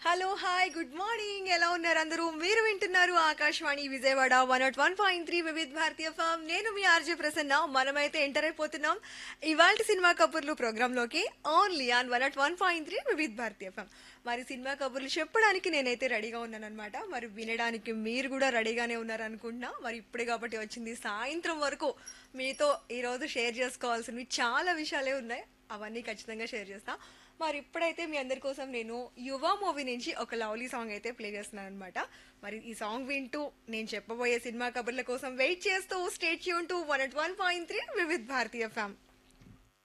hello hi good morning ఎలా ఉన్నారు అందరూ మీరు వింటున్నారు Akashvani Vijayawada one not one point three Vividh Bharati form నేను మీ ఆర్జే ప్రసన్న మనమైతే ఎంటర్ అయిపోతున్నాం ఇవాళ సినిమా కబుర్లు ప్రోగ్రాంలోకి only on one not one point three Vividh Bharati form మరి సినిమా కబుర్లు చెప్పడానికి నేనైతే రెడీగా ఉన్నాను అనమాట మరి వినడానికి మీరు కూడా రెడీగానే ఉన్నారు అనుకుంటున్నా మరి ఇప్పుడే కాబట్టి వచ్చింది సాయంత్రం వరకు మీతో ఈరోజు షేర్ చేసుకోవాల్సినవి చాలా విషయాలే ఉన్నాయి అవన్నీ ఖచ్చితంగా షేర్ చేస్తా మరి ఇప్పుడైతే మీ అందరి కోసం నేను యువ మూవీ నుంచి ఒక లవ్లీ సాంగ్ అయితే ప్లే చేస్తున్నాను అనమాట మరి ఈ సాంగ్ వింటూ నేను చెప్పబోయే సినిమా కబుర్ల కోసం వెయిట్ చేస్తూ స్టేట్ యూన్ to one at one point three Vividh Bharati ఫ్యామ్